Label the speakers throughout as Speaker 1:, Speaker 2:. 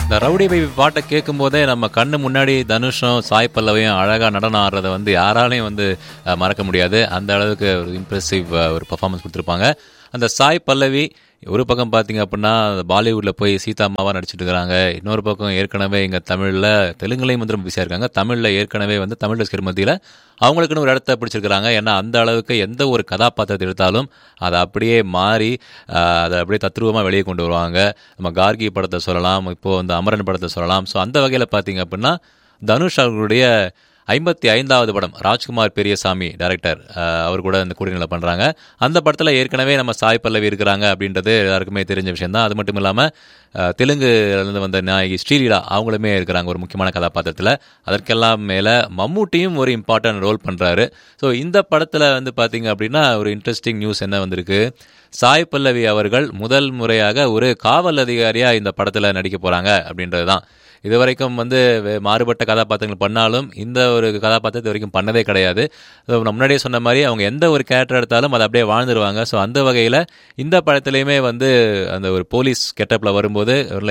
Speaker 1: இந்த rowdy baby பாட்டை கேட்கும் போதே நம்ம கண்ணு முன்னாடி தனுஷும் சாய் பல்லவியும் அழகாக நடனம் ஆடுறதை வந்து யாராலையும் வந்து அஹ், மறக்க முடியாது அந்த அளவுக்கு ஒரு இம்ப்ரெசிவ் ஒரு பர்ஃபார்மன்ஸ் கொடுத்துருப்பாங்க அந்த சாய் பல்லவி ஒரு பக்கம் பார்த்தீங்க அப்படின்னா பாலிவுட்டில் போய் சீதா அம்மாவாக நடிச்சிட்டு இருக்கிறாங்க இன்னொரு பக்கம் ஏற்கனவே இங்கே தமிழில் தெலுங்குலையும் வந்து ரொம்ப பிஸியாக இருக்காங்க தமிழில் ஏற்கனவே வந்து தமிழ் ரசிகர் மத்தியில் அவங்களுக்குன்னு ஒரு இடத்த பிடிச்சிருக்கிறாங்க ஏன்னா அந்த அளவுக்கு எந்த ஒரு கதாபாத்திரத்தை எடுத்தாலும் அதை அப்படியே மாறி ஆஹ், அதை அப்படியே தத்ரூபமாக வெளியே கொண்டு வருவாங்க நம்ம கார்கி படத்தை சொல்லலாம் இப்போது வந்து அமரன் படத்தை சொல்லலாம் ஸோ அந்த வகையில் பார்த்தீங்க அப்படின்னா தனுஷ் அவர்களுடைய ஐம்பத்தி ஐந்தாவது படம் ராஜ்குமார் பெரியசாமி டைரக்டர் அவர் கூட இந்த கூட்டணியில் பண்ணுறாங்க அந்த படத்தில் ஏற்கனவே நம்ம சாய் பல்லவி இருக்கிறாங்க அப்படின்றது எல்லாருக்குமே தெரிஞ்ச விஷயம் தான் அது மட்டும் இல்லாமல் தெலுங்குலேருந்து வந்த நாயகி ஸ்ரீலீலா அவங்களுமே இருக்கிறாங்க ஒரு முக்கியமான கதாபாத்திரத்தில் அதற்கெல்லாம் மேலே மம்மூட்டியும் ஒரு இம்பார்ட்டன்ட் ரோல் பண்ணுறாரு ஸோ இந்த படத்தில் வந்து பார்த்தீங்க அப்படின்னா ஒரு இன்ட்ரெஸ்டிங் நியூஸ் என்ன வந்திருக்கு சாய் பல்லவி அவர்கள் முதல் முறையாக ஒரு காவல் அதிகாரியாக இந்த படத்தில் நடிக்க போகிறாங்க அப்படின்றது தான் இது வரைக்கும் வந்து வே- மாறுபட்ட கதாபாத்திரங்கள் பண்ணாலும் இந்த ஒரு கதாபாத்திரத்தை இது வரைக்கும் பண்ணதே கிடையாது So, நான் முன்னாடியே சொன்ன மாதிரி அவங்க எந்த ஒரு கேரக்டர் எடுத்தாலும் அதை அப்படியே வாழ்ந்துருவாங்க ஸோ அந்த வகையில் இந்த படத்துலையுமே வந்து அந்த ஒரு போலீஸ் கெட்டப்பில் வரும்போது ஒரு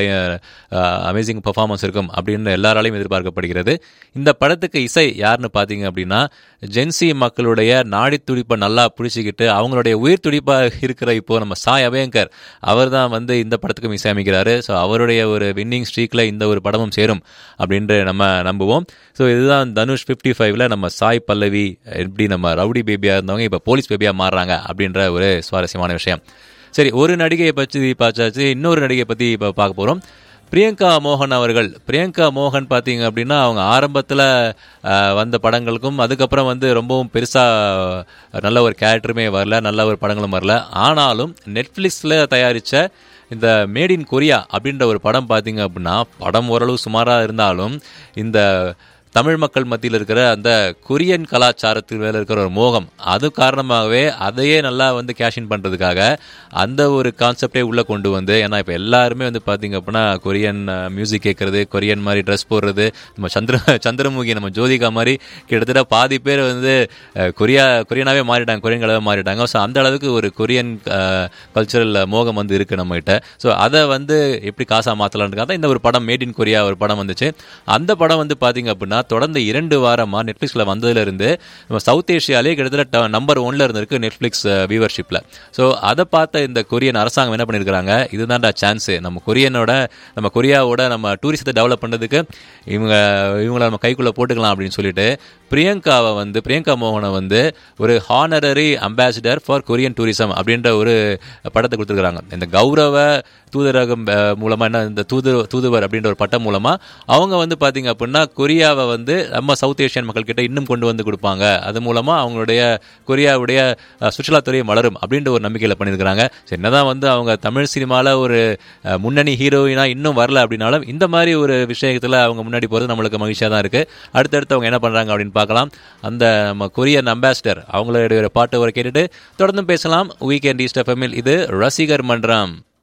Speaker 1: அமேசிங் பர்ஃபார்மன்ஸ் இருக்கும் அப்படின்னு எல்லாராலையும் எதிர்பார்க்கப்படுகிறது இந்த படத்துக்கு இசை யாருன்னு பார்த்தீங்க அப்படின்னா ஜென்சி மக்களுடைய நாடி துடிப்பை நல்லா பிடிச்சிக்கிட்டு அவங்களுடைய உயிர் துடிப்பாக இருக்கிற இப்போ நம்ம சாய் அபயங்கர் அவர் தான் வந்து இந்த படத்துக்கும் இசையமைக்கிறாரு ஸோ அவருடைய ஒரு வின்னிங் ஸ்ட்ரீக்கில் இந்த ஒரு படமும் சேரும் அப்படின்ட்டு நம்ம நம்புவோம் ஸோ இதுதான் தனுஷ் ஃபிஃப்டி ஃபைவ்ல நம்ம சாய் பல்லவி எப்படி நம்ம ரவுடி பேபியாக இருந்தவங்க இப்போ போலீஸ் பேபியாக மாறுறாங்க அப்படின்ற ஒரு சுவாரஸ்யமான விஷயம் சரி ஒரு நடிகையை பற்றி பார்த்தாச்சு இன்னொரு நடிகையை பற்றி இப்போ பார்க்க போகிறோம் பிரியங்கா மோகன் அவர்கள் பிரியங்கா மோகன் பார்த்தீங்க அப்படின்னா அவங்க ஆரம்பத்தில் வந்த படங்களுக்கும் அதுக்கப்புறம் வந்து ரொம்பவும் பெருசாக நல்ல ஒரு கேரக்டருமே வரல நல்ல ஒரு படங்களும் வரல ஆனாலும் நெட்ஃப்ளிக்ஸில் தயாரித்த இந்த மேட் இன் கொரியா அப்படின்ற ஒரு படம் பார்த்தீங்க அப்படின்னா படம் ஓரளவு சுமாராக இருந்தாலும் இந்த தமிழ் மக்கள் மத்தியில் இருக்கிற அந்த கொரியன் கலாச்சாரத்தின் மேலே இருக்கிற ஒரு மோகம் அது காரணமாகவே அதையே நல்லா வந்து கேஷின் பண்ணுறதுக்காக அந்த ஒரு கான்செப்டே உள்ளே கொண்டு வந்து ஏன்னா இப்போ எல்லாருமே வந்து பார்த்தீங்க அப்படின்னா கொரியன் மியூசிக் கேட்குறது கொரியன் மாதிரி ட்ரெஸ் போடுறது நம்ம சந்திர சந்திரமுகி நம்ம ஜோதிகா மாதிரி கிட்டத்தட்ட பாதி பேர் வந்து அஹ், கொரியா கொரியனாவே மாறிட்டாங்க கொரியன் கலவை மாறிட்டாங்க ஸோ அந்த அளவுக்கு ஒரு கொரியன் கல்ச்சரல் மோகம் வந்து இருக்குது நம்மகிட்ட ஸோ அதை வந்து எப்படி காசாக மாற்றலான்றதுக்காக தான் இந்த ஒரு படம் மேட் இன் கொரியா ஒரு படம் வந்துச்சு அந்த படம் வந்து பார்த்தீங்க அப்படின்னா தொடர்ந்து இரண்டு வாரமாக நெட்ஃப்ளிக்ஸில் வந்ததுலேருந்து நம்ம சவுத் ஏஷியாலே கிட்டத்தட்ட நம்பர் ஒன்ல இருந்திருக்கு நெட்ஃப்ளிக்ஸ் வியூவர்ஷிப்பில் ஸோ அதை பார்த்த இந்த கொரியன் அரசாங்கம் என்ன பண்ணியிருக்கிறாங்க இதுதான்டா சான்ஸு நம்ம கொரியனோட நம்ம கொரியாவோட நம்ம டூரிசத்தை டெவலப் பண்ணுறதுக்கு இவங்க இவங்கள நம்ம கைக்குள்ளே போட்டுக்கலாம் அப்படின்னு சொல்லிட்டு பிரியங்காவை வந்து பிரியங்கா மோகனை வந்து ஒரு honorary ambassador for Korean tourism அப்படின்ற ஒரு படத்தை கொடுத்துருக்காங்க இந்த கௌரவ தூதரகம் அஹ், மூலமா என்ன இந்த தூது தூதுவர் அப்படின்ற ஒரு பட்டம் மூலமா அவங்க வந்து பாத்தீங்க அப்படின்னா கொரியாவை வந்து நம்ம சவுத் ஏஷியன் மக்கள் கிட்ட இன்னும் கொண்டு வந்து கொடுப்பாங்க அது மூலமா அவங்களுடைய கொரியாவுடைய அஹ், சுற்றுலாத்துறை வளரும் அப்படின்ற ஒரு நம்பிக்கையில பண்ணியிருக்கிறாங்க சரி, என்னதான் வந்து அவங்க தமிழ் சினிமால ஒரு அஹ், முன்னணி ஹீரோயினா இன்னும் வரல அப்படின்னாலும் இந்த மாதிரி ஒரு விஷயத்துல அவங்க முன்னாடி போறது நம்மளுக்கு மகிழ்ச்சியா தான் இருக்கு அடுத்தடுத்து அவங்க என்ன பண்றாங்க அப்படின்னு பார்க்கலாம் அந்த நம்ம கொரியன் அம்பாசிடர் அவங்களுடைய ஒரு பாட்டு வரை கேட்டுட்டு தொடர்ந்து பேசலாம் வீக்கெண்ட் ஈஸ்ட் எஃப்எம்மில் இது ரசிகர் மன்றம்